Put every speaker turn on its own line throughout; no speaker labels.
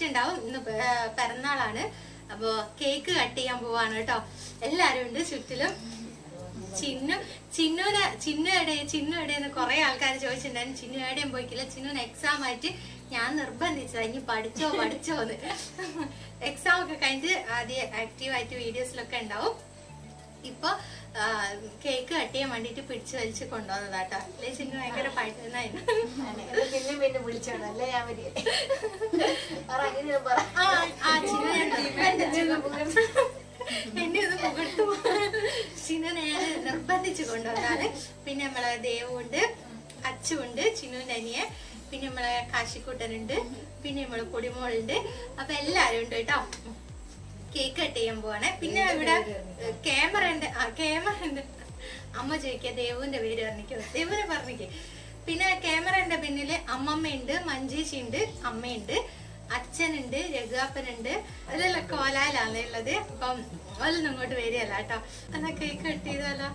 കണ്ടിട്ടുണ്ടാവും ഇന്ന് പെ- ആ, പിറന്നാളാണ് അപ്പൊ കേക്ക് കട്ട് ചെയ്യാൻ പോവാണ് കേട്ടോ എല്ലാരും ഉണ്ട് ചുറ്റിലും ചിന്നു ചിന്നുനെ ചിന്നു എടെ ചിന്നു എടേന്ന് കുറെ ആൾക്കാർ ചോദിച്ചിട്ടുണ്ടായിരുന്നു ചിന്നു എവിടെയും പോയിക്കില്ല ചിന്നുന് എക്സാം ആയിട്ട് ഞാൻ നിർബന്ധിച്ചതാ ഇനി പഠിച്ചോ പഠിച്ചോന്ന് എക്സാം ഒക്കെ കഴിഞ്ഞിട്ട് ആദ്യം ആക്റ്റീവായിട്ട് വീഡിയോസിലൊക്കെ ഉണ്ടാവും ഇപ്പൊ ആ, കേക്ക് കട്ട് ചെയ്യാൻ വേണ്ടിട്ട് പിടിച്ചു വലിച്ച് കൊണ്ടുവന്നതാട്ടോ അല്ലേ ചിന്നു ഭയങ്കര പഠിത്തനായിരുന്നു
പിന്നെ പിന്നെ വിളിച്ചോണം അല്ലേ ഞാൻ വരിക പറ അങ്ങനെ പറ
ആ ആ ചിന്നു ഞാൻ നിർബന്ധിച്ചു എന്നെ ഒന്ന് പുകർത്തു ചിന്നുനെ ഞാൻ നിർബന്ധിച്ചു കൊണ്ടുവന്നാണ് പിന്നെ നമ്മളെ ദേവുണ്ട് അച്ചുണ്ട് ചിന്നുവിന്റെ അനിയെ പിന്നെ നമ്മളെ കാശിക്കൂട്ടനുണ്ട് പിന്നെ നമ്മളെ പൊടിമോളുണ്ട് അപ്പൊ എല്ലാരും ഉണ്ട് കേട്ടോ കേക്ക് കട്ട് ചെയ്യാൻ പോവാണ് പിന്നെ ഇവിടെ ക്യാമറന്റെ ആ ക്യാമറന്റെ അമ്മ ചോദിക്കുക ദേവുവിന്റെ പേര് പറഞ്ഞിക്കോ ദേവുവിനെ പറഞ്ഞിക്കേ പിന്നെ ക്യാമറന്റെ പിന്നില് അമ്മമ്മയുണ്ട് മഞ്ചേച്ചി ഉണ്ട് അമ്മയുണ്ട് അച്ഛനുണ്ട് രഘുവാപ്പനുണ്ട് അതെല്ലാം കോലാലാണ് ഉള്ളത് അപ്പം ഓലൊന്നും ഇങ്ങോട്ട് വരികയല്ല കേട്ടോ എന്നാ കേക്ക് കട്ട് ചെയ്താലോ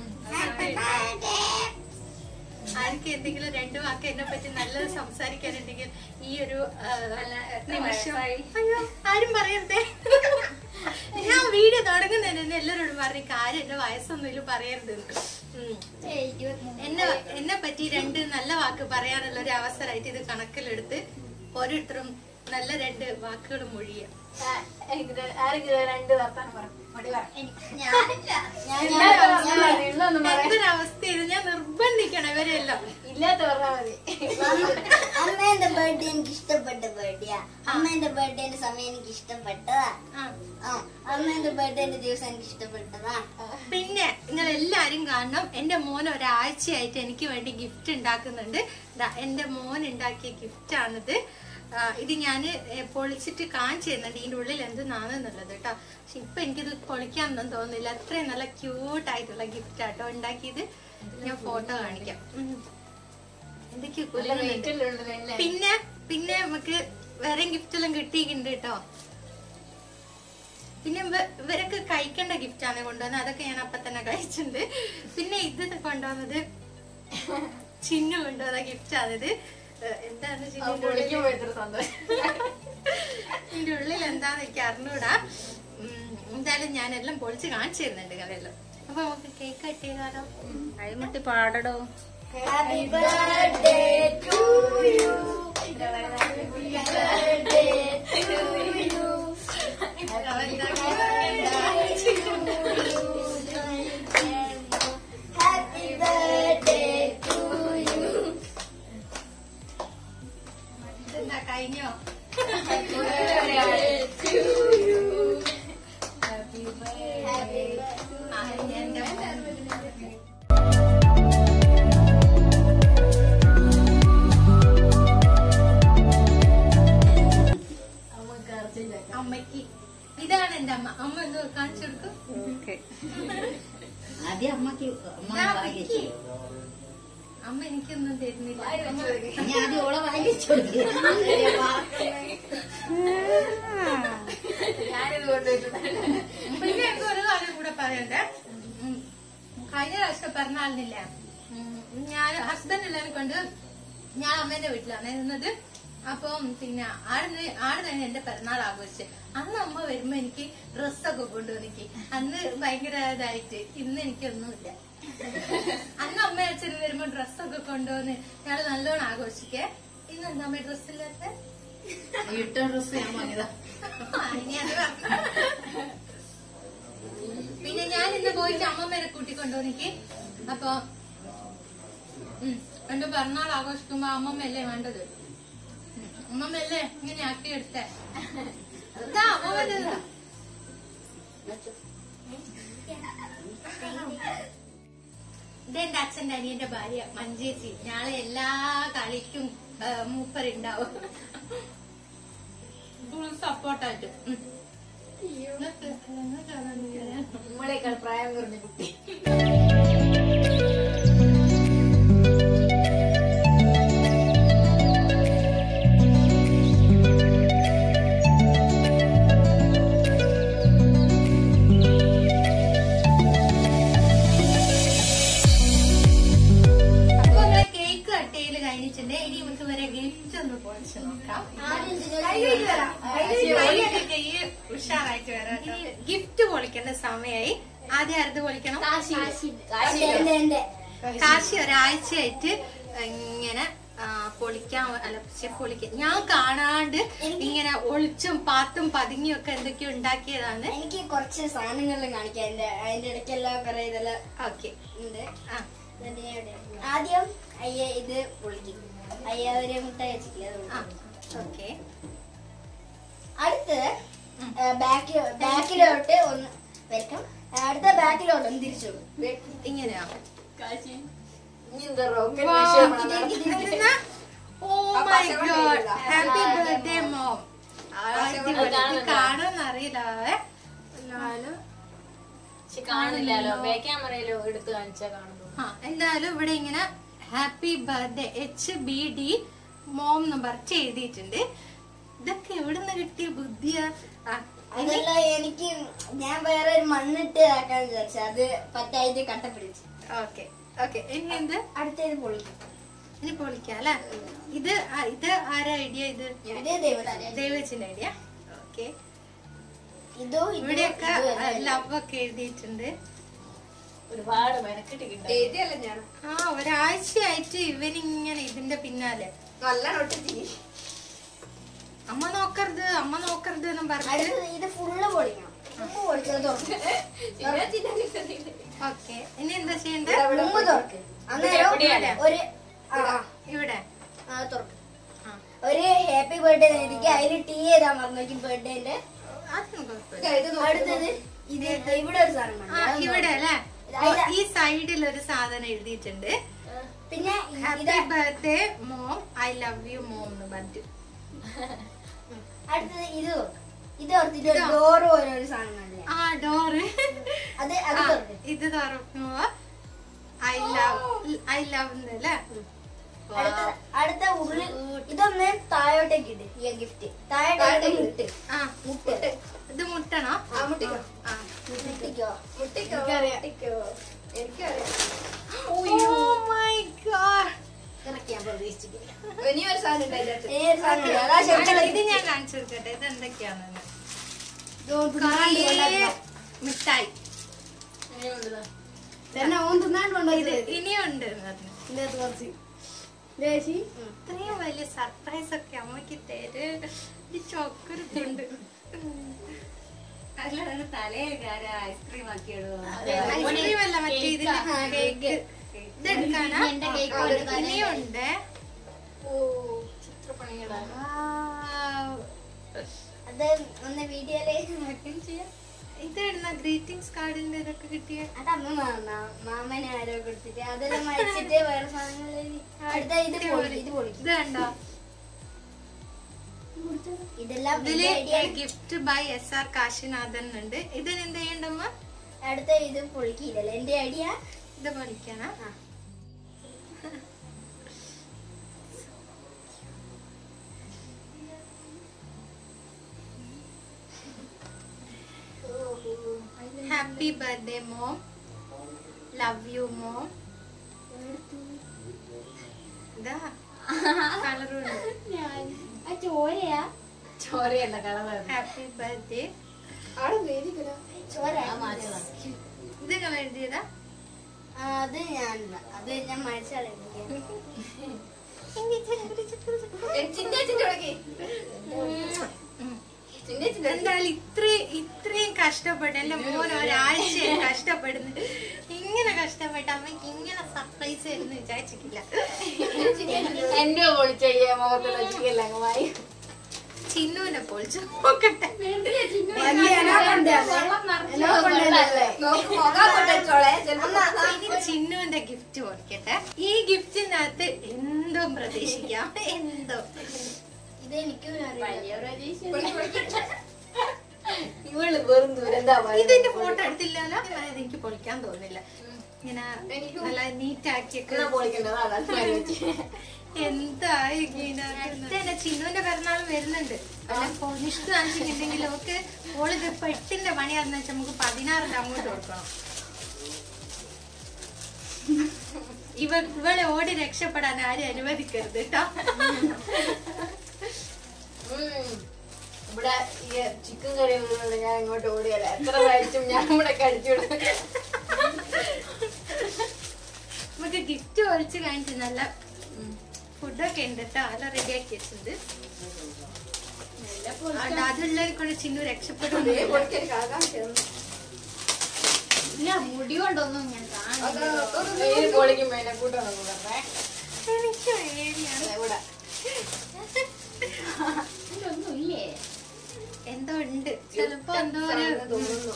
ആർക്ക് എന്തെങ്കിലും രണ്ടു വാക്ക് എന്നെ പറ്റി നല്ലത് സംസാരിക്കാനുണ്ടെങ്കിൽ ഈ ഒരു ആ, നിമിഷം അയ്യോ ആരും പറയരുതേ ഞാൻ വീഡിയോ തുടങ്ങുന്നതിന് തന്നെ എല്ലാവരോടും പറഞ്ഞു കാര്യം എന്റെ വയസ്സൊന്നുമില്ല പറയരുത് ഉം. എന്നെ എന്നെ പറ്റി രണ്ട് നല്ല വാക്ക് പറയാനുള്ള ഒരു അവസരമായിട്ട് ഇത് കണക്കിലെടുത്ത് ഓരോരുത്തരും നല്ല രണ്ട് വാക്കുകൾ മൊഴിയാം
ആരെങ്കിലും രണ്ട് വർത്താനം പറ മടി പറ
എന്തൊരവസ്ഥ ഇത് ഞാൻ നിർബന്ധിക്കണം ഇവരെല്ലാം
ഇല്ലാത്ത പറഞ്ഞാ മതി
അമ്മേന്റെ ബർത്ത്ഡേ എനിക്ക് ഇഷ്ടപ്പെട്ട ബർത്ത്ഡേയാ അമ്മേന്റെ ബർത്ത്ഡേന്റെ സമയം എനിക്ക് ഇഷ്ടപ്പെട്ടതാ
ആ
ആ അമ്മേന്റെ ബർത്ത്ഡേന്റെ ദിവസം എനിക്ക് ഇഷ്ടപ്പെട്ടതാ
പിന്നെ നിങ്ങൾ എല്ലാരും കാണണം എന്റെ മോൻ ഒരാഴ്ചയായിട്ട് എനിക്ക് വേണ്ടി ഗിഫ്റ്റ് ഉണ്ടാക്കുന്നുണ്ട് ദാ എന്റെ മോൻ ഉണ്ടാക്കിയ ഗിഫ്റ്റ് ആണിത് ആ, ഇത് ഞാൻ പൊളിച്ചിട്ട് കാണിച്ചു തരുന്നുണ്ട് ഇതിന്റെ ഉള്ളിൽ എന്തെന്നാണെന്നുള്ളത് കേട്ടോ പക്ഷെ ഇപ്പൊ എനിക്കിത് പൊളിക്കാനൊന്നും തോന്നുന്നില്ല അത്രയും നല്ല ക്യൂട്ട് ആയിട്ടുള്ള ഗിഫ്റ്റ് ആട്ടോ ഉണ്ടാക്കിയത് ഞാൻ ഫോട്ടോ കാണിക്കാം ഉം. എന്തൊക്കെയോ കുലുങ്ങുന്നുണ്ട്
വീട്ടിലുള്ളതല്ലേ
പിന്നെ പിന്നെ നമുക്ക് വേറെ ഗിഫ്റ്റ് എല്ലാം കിട്ടിയിട്ടുണ്ട് കേട്ടോ പിന്നെ ഇവ- ഇവരൊക്കെ കഴിക്കേണ്ട ഗിഫ്റ്റ് ആണ് കൊണ്ടുവന്നത് അതൊക്കെ ഞാൻ അപ്പൊ തന്നെ കഴിച്ചിട്ടുണ്ട് പിന്നെ ഇത് കൊണ്ടുവന്നത് ചിന്നു കൊണ്ടുവന്ന ഗിഫ്റ്റ് ആണിത് ഏഹ് എന്താണ് ചിന്നുവിന്റെ ഉള്ളിൽ
വിളിക്കുമ്പോ എത്ര സന്തോഷം
ഇതിന്റെ ഉള്ളിൽ എന്താന്ന് എനിക്ക് അറിഞ്ഞൂടാ ഉം, എന്തായാലും ഞാൻ എല്ലാം പൊളിച്ച് കാണിച്ചു തരുന്നുണ്ട് കഥയെല്ലാം അപ്പൊ നമുക്ക് കേക്ക് കട്ട് ചെയ്താലോ
കൈമുട്ടി പാടടോ
happy birthday to you happy birthday to you
എന്താ കഴിഞ്ഞോ ആ, ഇനി എന്റെ അമ്മയ്ക്ക് ഇതാണ് എന്റെ അമ്മ അമ്മ എന്തോ കാണിച്ചു കൊടുക്കും
ആദ്യം അമ്മക്ക് അമ്മ
ഞാൻ
വാങ്ങി
വിക്കി. അമ്മ എനിക്കൊന്നും തരുന്നില്ല അമ്മ
ഞാൻ ആദ്യം ഓളെ വാങ്ങിച്ചു
ഞാനിത് കൊണ്ടുപോയിട്ടുണ്ട്
പിന്നെ എനിക്ക് ഒരു കാര്യം കൂടെ പറയണ്ടേ ഉം. കഴിഞ്ഞ പ്രാവശ്യം പറഞ്ഞാലില്ല ഞാൻ ഹസ്ബൻഡ് എല്ലാവരും കൊണ്ട് ഞാൻ അമ്മേന്റെ വീട്ടിലാണ് നിന്നത് അപ്പം പിന്നെ ആടുന്ന് ആട് തന്നെ എന്റെ പിറന്നാൾ ആഘോഷിച്ച് അന്ന് അമ്മ വരുമ്പോ എനിക്ക് ഡ്രസ്സൊക്കെ കൊണ്ടുവന്നിക്ക് അന്ന് ഭയങ്കര ഇതായിട്ട് ഇന്ന് എനിക്കൊന്നുമില്ല അന്ന് അമ്മ അച്ഛനും വരുമ്പോ ഡ്രസ്സൊക്കെ കൊണ്ടുവന്ന് ഞങ്ങൾ നല്ലോണം ആഘോഷിക്കേ ഇന്ന് എന്താ അമ്മ ഡ്രസ്സില്ലാത്ത
ഇട്ട ഡ്രസ് ഞാൻ വാങ്ങിയതാ
ഇനി അത് പറഞ്ഞു. പിന്നെ ഞാൻ ഇന്ന് പോയിട്ട് അമ്മമ്മേനെ കൂട്ടിക്കൊണ്ടുവന്നിക്ക് അപ്പൊ ഉം, എന്റെ പിറന്നാൾ ആഘോഷിക്കുമ്പോ അമ്മമ്മയല്ലേ വേണ്ടത് ഉം, അമ്മമ്മയല്ലേ ഇങ്ങനെ ആക്കി എടുത്തേ അതാ അമ്മമ്മേന്റെതാ. ഇതെന്റെ അച്ഛന്റെ അനിയന്റെ ഭാര്യ മഞ്ചേച്ചി ഞാളെ എല്ലാ കളിക്കും ആ, മൂപ്പരുണ്ടാവും ഫുൾ സപ്പോർട്ടായിട്ട്
നമ്മളെക്കാൾ പ്രായം കുറഞ്ഞ കുട്ടി
അപ്പൊ നമ്മളെ കേക്ക് കട്ട് ചെയ്യല് കഴിഞ്ഞിട്ടുണ്ട് ഇനി നമുക്ക് വരെ ഗിഫ്റ്റ് ഒന്ന് പൊളിച്ച് നോക്കാം
ആദ്യം
കൈ കഴുകി വരാം. പൊളിക്കേണ്ട സമയമായി ആദ്യം ആരത് പൊളിക്കണം
എന്റെ എന്റെ
കാശി ഒരാഴ്ചയായിട്ട് ഇങ്ങനെ ആ, പൊളിക്കാൻ അല്ല പക്ഷെ പൊളിക്കാൻ ഞാൻ കാണാണ്ട് ഇങ്ങനെ ഒളിച്ചും പാത്തും പതുങ്ങിയും ഒക്കെ എന്തൊക്കെയോ ഉണ്ടാക്കിയതാണ്
എനിക്ക് കുറച്ച് സാധനങ്ങൾ കാണിക്കാം എന്റെ അതിന്റെ ഇടയ്ക്കെല്ലാം കുറെ ഇതെല്ലാം
ഓക്കെ
ഉണ്ട്
ആ
എന്നിട്ട് ഞാൻ ഇവിടെ ഇടുന്നു. ആദ്യം അയ്യ ഇത് പൊളിക്കും അയ്യ ഒരു മുട്ടായി വെച്ചിട്ടില്ല അത്
ആ
പൊളിക്കും.
ഓക്കെ
അടുത്ത് ബാക്ക് ബാക്കിലോട്ട് ഒന്ന് വെൽക്കം അടുത്ത ബാക്കിലോട്ട് ഒന്ന് തിരിച്ചു
ഇങ്ങനെയാ oh my god happy birthday mom കാണുമെന്ന് അറിയില്ല എന്നാലും
പക്ഷെ കാണില്ലല്ലോ ബേ ക്യാമറയിലോ എടുത്ത് കാണിച്ചാ കാണുന്നു
ആ എന്തായാലും ഇവിടെ ഇങ്ങനെ happy birthday H B D mom എന്ന് പറഞ്ഞ് എഴുതിയിട്ടുണ്ട് ഇതൊക്കെ എവിടുന്ന് കിട്ടിയ ബുദ്ധിയാ ആ, ഇനി
അതല്ല എനിക്ക് ഞാൻ വേറെ ഒരു മണ്ണിട്ട് ആക്കാന്ന് വിചാരിച്ചു അത് പറ്റായിട്ട് കട്ട പിടിച്ചു
ഓക്കെ ഓക്കെ ഇനി എന്ത്
അടുത്തത് പൊളിക്കും
ഇനി പൊളിക്കാം അല്ലെ ഇത് ആ, ഇത് ആരാ ഐഡിയ ഇത്
ഇത് ദൈവത്തിന്
ദേവച്ചിന്റെ ഐഡിയ ഓക്കെ
ഇതോ ഇതോ,
ഇവിടെയൊക്കെ
ഇതോ എല്ലാം
ലവ് ഒക്കെ എഴുതിയിട്ടുണ്ട്
ഒരുപാട് മെനക്കെട്ടിട്ടുണ്ട്
എഴുതിയല്ല ഞാൻ
ആ ഒരാഴ്ചയായിട്ട് ഇവനിങ്ങനെ ഇതിന്റെ പിന്നാലെ
നല്ല നോട്ട്
അമ്മ നോക്കരുത് അമ്മ നോക്കരുത് എന്നും പറഞ്ഞിട്ട്
അടുത്തത് ഇത് ഫുള്ള് പൊളിക്കണം മുമ്പ് പൊളിച്ചത് തുറക്കും
ഓക്കെ ഇനി എന്താ ചെയ്യണ്ടേ
മുമ്പ് തുറക്ക്
എവിടെയാണ്?
അന്നേരം ഒരു ആ ആ,
ഇവിടെ
ആ തുറക്ക്
ആ
ഒരു ഹാപ്പി ബർത്ത്ഡേ എനിക്ക് അതിൽ ടീ ചെയ്താൽ മറന്നു ബർത്ത്ഡേന്റെ
അതൊന്നും കുഴപ്പമില്ല
അടുത്തത് ഇത് ഇവിടെ ഒരു സാധനം
ആ
കണ്ടോ? അതൊന്ന്
ഇവിടെ അല്ലേ
ഇത്
ഓ,
അതിലാ.
ഈ സൈഡിൽ ഒരു സാധനം എഴുതിയിട്ടുണ്ട്
പിന്നെ
ഹാപ്പി
ഇത്
birthday mom I love you mom എന്ന് പറഞ്ഞു
അടുത്തത് ഇത് തുറക്ക്. ഇത് തുറത്തിട്ട് ഒരു ഡോറ് പോലെ ഒരു സാധനം കണ്ടില്ലേ?
ആ ഡോറ്
അത് അത് തുറക്ക്
ഇത് തുറക്കുമ്പോ ഐ ലവ് ഐ ലവ് അല്ലേ
അടുത്ത അടുത്ത ഉള്ളിൽ ഇതൊന്ന് താഴോട്ടേക്ക് ഇട് ഈ ഗിഫ്റ്റ് താഴോട്ടേക്ക് ഇട്ട്
ആ
മുട്ട്
ഇത് മുട്ടണോ
ആ മുട്ടിക്കോ
ആ
മുട്ടിക്കോ
മുട്ടിക്കോ
എനിക്കറിയാം.
മുട്ടിക്കോ എനിക്കറിയാം
ഓ മൈ ഗോഡ്
ഇറക്കി ഞാൻ പ്രതീക്ഷിച്ചിട്ടില്ല
ഇനി ഒരു സാധനം ഉണ്ട് അതിന്റെ അകത്ത്.
ഈ ഒരു സാധനം ഇല്ലേ? അതാ ശരിക്കുള്ള
ഇത് ഞാൻ കാണിച്ചു കൊടുക്കട്ടെ ഇത് എന്തൊക്കെയാണെന്ന്
ഇതുകൊണ്ട്
കുറേ
കൊണ്ടുവന്ന-
മിഠായി
തന്നെ ഓൻ തിന്നാണ്ടുണ്ടോ
ഇത്
ഇത്
ഇനിയുണ്ട് എന്ന് പറഞ്ഞു
ഇതിനകത്ത് കുറച്ച് ദേശി
ഇത്രയും വലിയ സർപ്രൈസ് ഒക്കെ അമ്മക്ക് തര് ഈ ചോക്കരുത്തുണ്ട്
ഐസ്ക്രീം ആക്കിയിടുക
ഐസ്ക്രീം അല്ല മറ്റേ ഇതിന്റെ കേക്ക് ഇതെടുക്കാനാ
എന്റെ കേക്ക്
ആ,
കൊടുക്കാനാ.
ഇനിയുണ്ട്
ഓ ചിത്രപ്പണികളാണ്
Wow.
അത് ഒന്ന് വീഡിയോയിലേക്ക് ചെയ്യാം
ഇത് ഇടുന്ന ഗ്രീറ്റിംഗ്സ് കാർഡിന്റെ ഇതൊക്കെ കിട്ടിയ
അത് അമ്മ മാ- മാമനെ ആരോ കൊടുത്തിട്ട് അതെല്ലാം മരിച്ചിട്ട് വേറെ സാധനങ്ങൾ അടുത്ത ഇത് പൊളി ഇത് പൊളിക്കും
ഇത് കണ്ടോ
ഇതെല്ലാം
ഇതില്
വലിയ idea ആണ്.
Gift by S R Kasinathan ഉണ്ട് ഇതിന് എന്ത് ചെയ്യണ്ടമ്മ
അടുത്ത ഇത് പൊളിക്കില്ലല്ലോ എന്റെ ഐഡിയ
ഇത് പഠിക്കണം happy birthday mom love you mom ഇതാ കളറുണ്ട്
ചോരയാ
ചോരയല്ല കളറാണ്
ഹാപ്പി ബർത്ത്ഡേ
ആടെ വേദിക്കല
ചോര
മാറ്റണം
ഇത് കളർ എഴുതിയതാ
ആ, അത് ഞാൻ അത് ഞാൻ മരിച്ചാളെ
ചിന്തേച്ചിന്റെ വിളക്കി
എന്തായാലും ഇത്രയും ഇത്രയും കഷ്ടപ്പെട്ട് എന്റെ മോൻ ഒരാഴ്ച കഷ്ടപ്പെടുന്നു ഇങ്ങനെ കഷ്ടപ്പെട്ട് അമ്മയ്ക്ക് ഇങ്ങനെ സർപ്രൈസ് ആയിരുന്നു വിചാരിച്ചിട്ടില്ല
എന്റെ പൊളിച്ച മുഖത്ത് വെച്ചില്ല മായി
ചിന്നുവിനെ പൊളിച്ചു നോക്കട്ടെ
നോക്ക് മുഖം കൊണ്ടുവച്ചോളെ ചിലപ്പോ
ഇനി ചിന്നുവിന്റെ ഗിഫ്റ്റ് പൊളിക്കട്ടെ ഈ ഗിഫ്റ്റിനകത്ത് എന്തോ പ്രതീക്ഷിക്കാം എന്തോ
ഇത് എനിക്കും അറിയാം
ഇവള് വെറും ദൂരെന്താ
ഇതിന്റെ ഫോട്ടോ എടുത്തില്ലല്ലോ ഇത് എനിക്ക് പൊളിക്കാൻ തോന്നില്ല ഇങ്ങനെ നല്ല നീറ്റ് ആക്കിയൊക്കെ
പൊളിക്കേണ്ടതാണ്
എന്തായി തന്നെ ചിന്നുവിന്റെ പിറന്നാൾ വരുന്നുണ്ട് അല്ല പൊളിഷ്ട കാണിച്ചിട്ടുണ്ടെങ്കിൽ ഓക്ക് ഓളിത് പെട്ടിന്റെ പണിയാന്ന് വെച്ചാൽ നമുക്ക് പതിനാറിന് അങ്ങോട്ട് കൊടുക്കണം ഇവ ഇവളെ ഓടി രക്ഷപ്പെടാൻ ആരും അനുവദിക്കരുത് കേട്ടോ
ഇവിടെ ഈ ചിക്കൻ കറി വീണുകൊണ്ട് ഞാൻ ഇങ്ങോട്ട് ഓടിയല്ല എത്ര കഴിച്ചും ഞാൻ ഇവിടെ കടിച്ചുവിടും
നമുക്ക് ഗിഫ്റ്റ് ഒഴിച്ച് കാണിച്ച് നല്ല ഫുഡൊക്കെ ഉണ്ട് കേട്ടോ അതെല്ലാം റെഡിയാക്കി വെച്ചിട്ടുണ്ട് അതുകൊണ്ട് അതുള്ളവരെ കൊണ്ട് ചിന്നു രക്ഷപ്പെടും
പൊളിക്കൊരു കാകാശയാണ്
ഇല്ല മുടി കൊണ്ടൊന്നും ഞാൻ കാണുന്നില്ല
ഈ പൊളിക്കുമ്പോ എന്നെ കൂട്ടണം പറഞ്ഞേ
എനിക്ക് പേടിയാണ്
ഇവിടെ
ഇതിലൊന്നും ഇല്ലേ
എന്തോ ഉണ്ട് ചിലപ്പോ എന്തോ ഒരു
തോന്നുന്നു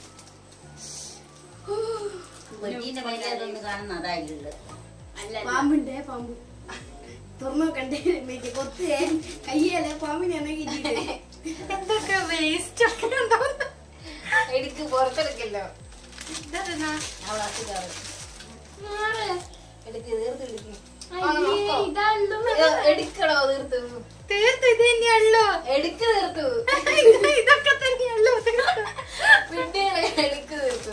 കൊച്ചിന്റെ മേലെ അതൊന്ന് കാണുന്ന അതായിട്ടുള്ളത്
പാമ്പുണ്ടേ പാമ്പ് തുറന്നു കണ്ടേ മേക്ക് കൊത്ത് കയ്യല്ലേ പാമ്പിനെ കിട്ടിയിട്ട്
എന്തൊക്കെ വേസ്റ്റ് ഒക്കെ ഉണ്ടാവും
എടുക്ക് പുറത്തെടുക്കല്ലോ
ഇതെന്താ?
അവൾ അസുഖാറ് എടുക്ക് തീർത്ത് എടുക്ക്
അയ്യേ, ഇതാണല്ലോ
എടുക്കടോ തീർത്തു
തീർത്ത് ഇത് തന്നെയല്ലോ
എടുക്ക് തീർത്തു
ഇത് ഇതൊക്കെ തന്നെയല്ലോ തീർത്ത്.
വിട്ടികളെ എടുക്ക് തീർത്തു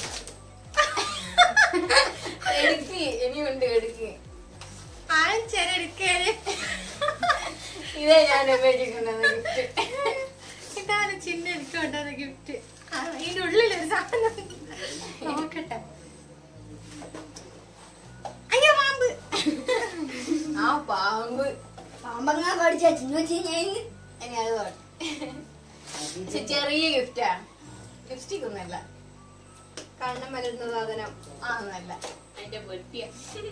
എടുക്ക് ഇനിയുണ്ട് എടുക്ക്
ആഴ്ച എടുക്കേര്
ഇതേ ഞാൻ ഉപയോഗിക്കുന്നത് ഗിഫ്റ്റ്
ഇതാണ് ചിന്ന എനിക്ക് കൊണ്ടുവന്ന ഗിഫ്റ്റ് ഇതിന്റെ ഉള്ളിലൊരു സാധനം നോക്കട്ടെ അയ്യോ പാമ്പ്
ആ പാമ്പ്
പാമ്പങ്ങാ കടിച്ചാ ചിന്നു വെച്ച് ഞാൻ
ഇനി അത് തോട്ടെ പക്ഷെ ചെറിയ ഗിഫ്റ്റാ ലിപ്സ്റ്റിക് ഒന്നല്ല
കണ്ണം മലരുന്ന സാധനം
ആ ഒന്നല്ല അതിന്റെ വെട്ടിയ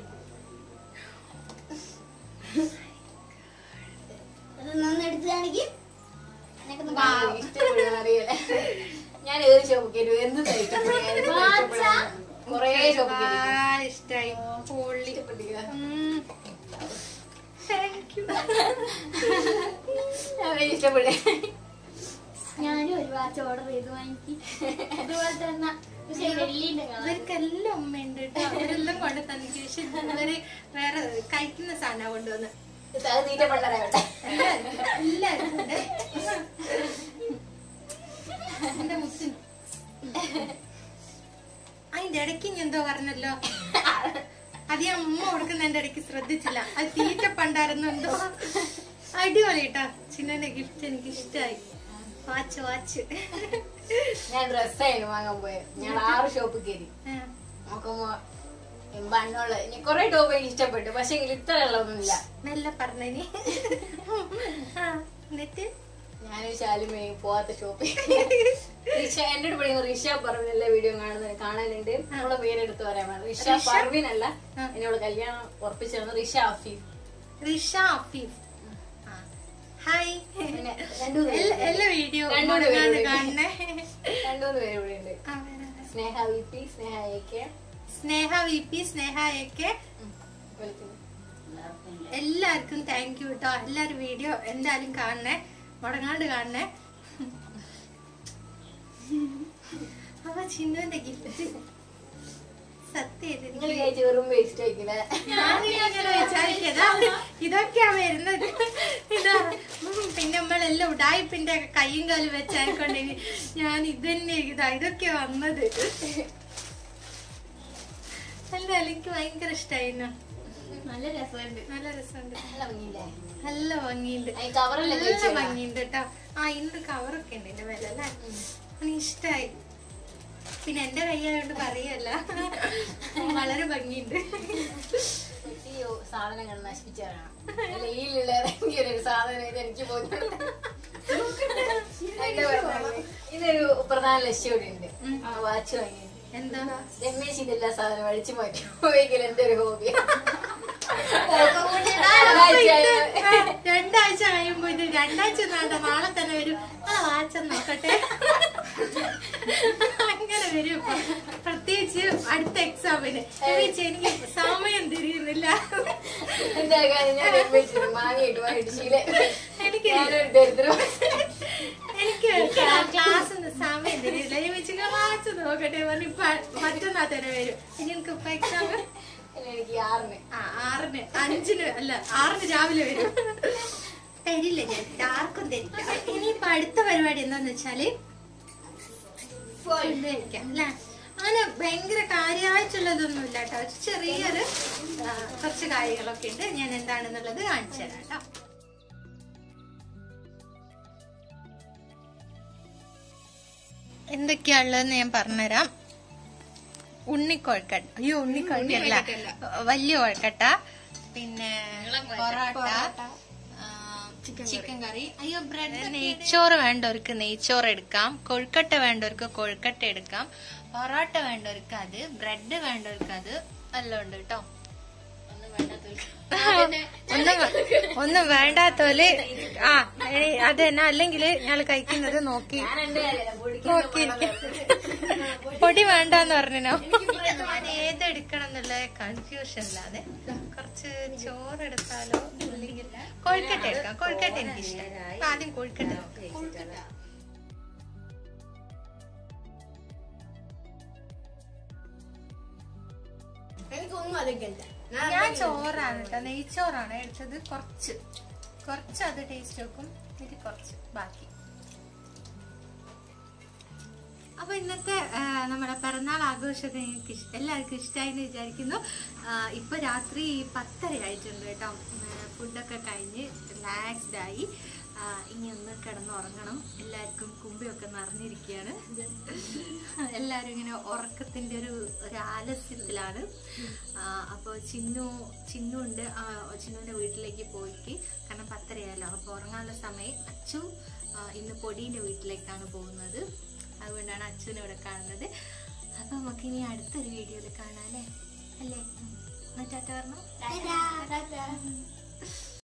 അത് നന്നെടുത്ത് കാണിക്കും
അറിയില്ല ഞാൻ ഏത് ഷോപ്പ് കയറി എന്ത് തയ്ക്കും കൊറേ ഷോപ്പ് കയറി
ഇഷ്ടായി പൊള്ളി താങ്ക് യു
ഇഷ്ടപ്പെട്ടേ
ഞാനും ഒരു വാച്ച് ഓർഡർ ചെയ്ത് വാങ്ങിക്കി ഇതുപോലെ തന്നെ പക്ഷെ വെള്ളിന്റെ കളർ
ഇവർക്കെല്ലാം ഉമ്മയുണ്ട് കേട്ടോ അവരെല്ലാം കൊണ്ട് തന്നിക്ക് പക്ഷെ ഇവര് വേറെ കഴിക്കുന്ന സാധനം കൊണ്ടുവന്ന്
തീറ്റ പണ്ടരാവട്ടെ
എല്ലാവർക്കും എല്ലാവർക്കും ഉണ്ട് എന്റെ മുത്തിന് അതിന്റെ ഇടയ്ക്ക് ഇനി എന്തോ പറഞ്ഞല്ലോ അത് ഞാൻ അമ്മ കൊടുക്കുന്നതിന്റെ ഇടയ്ക്ക് ശ്രദ്ധിച്ചില്ല അത് തീറ്റ പണ്ടായിരുന്നെന്തോ അടിപൊളി കേട്ടാ ചിന്നന്റെ ഗിഫ്റ്റ് എനിക്ക് ഇഷ്ടമായി വാച്ച് വാച്ച്
ഞാൻ ഡ്രസ്സായിരുന്നു വാങ്ങാൻ പോയത് ഞാൻ ആറ് ഷോപ്പ് കയറി നോക്കുമ്പോ ബണ്ണോള് ഇനി കൊറേ ടോപ്പ് എനിക്ക് ഇഷ്ടപ്പെട്ടു പക്ഷെ ഇത്ര ഉള്ളതൊന്നുമില്ല
മെല്ലെ പറഞ്ഞനി എന്നിട്ട്
ഞാൻ ശാലിമേ പോവാത്ത ഷോപ്പ് റിഷ എന്റെ അടുത്ത് പഠിക്കുന്ന റിഷ പർവിൻ എല്ലാ വീഡിയോ കാണുന്നത് കാണാനുണ്ട് നമ്മളെ പേരെടുത്ത് പറയാൻ പറഞ്ഞു റിഷ പർവിൻ അല്ല
ആ.
എന്നോട് കല്യാണം ഉറപ്പിച്ചിരുന്നു റിഷ അഫീഫ്
റിഷ അഫീഫ് ഹായ്
പിന്നെ രണ്ടുമൂന്ന്
എല്ലാ-
പേരുണ്ട്.
എല്ലാ വീഡിയോ
രണ്ടുമൂന്ന് പേരുണ്ട്.
കാണണേ
രണ്ടുമൂന്ന് പേര് ഇവിടെ ഉണ്ട്
ആ, വരാം, വരാം.
Sneha V P Sneha A K
Sneha V P Sneha ഒക്കെ
വിളിക്കുന്നു
എല്ലാവർക്കും താങ്ക് യു കേട്ടോ എല്ലാരും വീഡിയോ എന്തായാലും കാണണേ മുടങ്ങാണ്ട് കാണണേ അപ്പൊ ചിന്നുവിന്റെ ഗിഫ്റ്റ് സത്യം
നിങ്ങൾ വിചാരിച്ചു വെറും വേസ്റ്റ് ആയിക്കില്ല
ഞാനിങ്ങനെ വിചാരിക്കതാ ഇതൊക്കെയാ വരുന്നത് ഇതാ ഉം, പിന്നെ നമ്മളെല്ലാം ഉടായിപ്പിന്റെ ഒക്കെ കൈയും കാലും വെച്ചായിക്കൊണ്ട് ഞാൻ ഇത് തന്നെ ഇതാ ഇതൊക്കെ വന്നത് അല്ല എനിക്ക് ഭയങ്കര ഇഷ്ടായിരുന്നു
നല്ല രസമുണ്ട്
നല്ല രസമുണ്ട്
നല്ല ഭംഗിയില്ലേ
നല്ല ഭംഗിയുണ്ട്
ഈ കവറല്ലേ
നല്ല
ചോദിച്ചത്
ഭംഗിയുണ്ട് കേട്ടോ ആ ഇന്ന് കവറൊക്കെ ഉണ്ട് എന്റെ വില അല്ലേ എനിക്ക് ഇഷ്ടായി പിന്നെ എന്റെ കൈയായോണ്ട് പറയല്ല വളരെ ഭംഗിയുണ്ട്
ഈ സാധനങ്ങൾ നശിപ്പിച്ചാണ് അല്ല ഈയിലുള്ള ഇറങ്ങിയ ഒരു സാധനം ഇത് എനിക്ക് പോയി ഇതൊരു പ്രധാന ലക്ഷ്യം ഇവിടെ ഉണ്ട്
ഉം.
ആ വാച്ച് വാങ്ങി
എന്താ
രമേശ് ഇതെല്ലാ സാധനം അടിച്ചു മാറ്റി പോയെങ്കിൽ എന്റെ ഒരു ഹോബിയാണ്
രണ്ടാഴ്ച കഴിയുമ്പോ ഇത് രണ്ടാഴ്ച വേണ്ട നാളെ തന്നെ വരും ആ വാച്ചം നോക്കട്ടെ അങ്ങനെ വരും ഇപ്പൊ പ്രത്യേകിച്ച് അടുത്ത എക്സാമിന് ചോദിച്ചു എനിക്ക് സമയം തിരിയുന്നില്ല
എന്താ കാര്യം ഞാൻ രമേശിന് മാങ്ങയിട്ട് വാങ്ങിട്ട് ശീല
എനിക്ക്
ഞാനൊരു ദരിദ്രം
എനിക്ക് ക്ലാസ്സിന് സമയം തിരിയില്ല ഞാൻ വെച്ച് വാച്ച് നോക്കട്ടെ പറഞ്ഞു ഇപ്പൊ മറ്റന്നാ തന്നെ വരും ഇനി എനിക്ക് ഇപ്പൊ എക്സാം
എനിക്ക് ആറിന്
ആ ആറിന് അഞ്ചിന് അല്ല ആറിന് രാവിലെ വരും തരില്ല ഞാൻ ആർക്കും തരില്ല ഇനിയിപ്പൊ അടുത്ത പരിപാടി എന്താന്ന് വെച്ചാല് ഫുഡ് കഴിക്കാം അല്ലെ അങ്ങനെ ഭയങ്കര കാര്യമായിട്ടുള്ളതൊന്നും ഇല്ല കേട്ടോ ചെറിയൊരു ആ, കുറച്ച് കാര്യങ്ങളൊക്കെ ഉണ്ട് ഞാൻ എന്താണെന്നുള്ളത് കാണിച്ചു തരാം കേട്ടോ എന്തൊക്കെയാ ഉള്ളതെന്ന് ഞാൻ പറഞ്ഞുതരാം ഉണ്ണിക്കൊഴക്കട്ട അയ്യോ ഉണ്ണിക്കൊഴക്കല്ല വലിയ കൊഴക്കട്ട പിന്നെ പൊറോട്ട ആ, ചിക്കൻ കറി അയ്യോ ബ്രെഡ് നെയ്ച്ചോറ് വേണ്ടവർക്ക് നെയ്ച്ചോറ് എടുക്കാം കൊഴുക്കട്ട വേണ്ടവർക്ക് കൊഴുക്കട്ട എടുക്കാം പൊറോട്ട വേണ്ടവർക്ക് അത് ബ്രെഡ് വേണ്ടവർക്ക് അത് എല്ലാം ഉണ്ട് കേട്ടോ ഒന്നും വേ- ഒന്നും വേണ്ടാത്തോല് ആ ഏ, അത് തന്നെ അല്ലെങ്കിൽ ഞങ്ങൾ കഴിക്കുന്നത് നോക്കി നോക്കിയിരിക്കും പൊടി വേണ്ടെന്ന് പറഞ്ഞോ ഞാൻ ഏതെടുക്കണം എന്നുള്ള കൺഫ്യൂഷൻ ഇല്ലാതെ കുറച്ച് ചോറ് എടുത്താലോ അല്ലെങ്കിൽ കൊഴുക്കട്ട എടുക്കാം കൊഴുക്കട്ട എനിക്ക് ഇഷ്ടം ആദ്യം കൊഴുക്കട്ട നോക്കാം.
എനിക്കൊന്നും അറിയിക്കണ്ട
ഞാൻ ചോറാണ് കേട്ടോ നെയ്ച്ചോറാണ് എടുത്തത് കുറച്ച് കുറച്ച് അത് ടേസ്റ്റ് വെക്കും ഇത് കുറച്ച് ബാക്കി അപ്പൊ ഇന്നത്തെ ആ, നമ്മുടെ പിറന്നാൾ ആഘോഷമൊക്കെ നിങ്ങൾക്ക് ഇഷ്- എല്ലാവർക്കും ഇഷ്ടമായി എന്ന് വിചാരിക്കുന്നു ആ, ഇപ്പൊ രാത്രി പത്തര ആയിട്ടുണ്ട് കേട്ടോ ഫുഡൊക്കെ കഴിഞ്ഞ് റിലാക്സ്ഡ് ആയി ആ, ഇനി ഒന്ന് കിടന്നുറങ്ങണം എല്ലാവർക്കും കുമ്പിയൊക്കെ നിറഞ്ഞിരിക്കുകയാണ് എല്ലാവരും ഇങ്ങനെ ഉറക്കത്തിന്റെ ഒരു ഒരു ആലസ്യത്തിലാണ് അപ്പോൾ ചിന്നു ചിന്നു ഉണ്ട് ആ, ചിന്നുവിന്റെ വീട്ടിലേക്ക് പോയിട്ട് കാരണം പത്തരയായല്ലോ അപ്പോൾ ഉറങ്ങാനുള്ള സമയം അച്ചു ആ, ഇന്ന് പൊടീന്റെ വീട്ടിലേക്കാണ് പോകുന്നത് അതുകൊണ്ടാണ് അച്ഛനെ ഇവിടെ കാണുന്നത് അപ്പൊ നമുക്ക് ഇനി അടുത്തൊരു വീഡിയോയിൽ കാണാം അല്ലേ അല്ലേ എന്നിട്ടാ പറഞ്ഞു
ടാറ്റാ.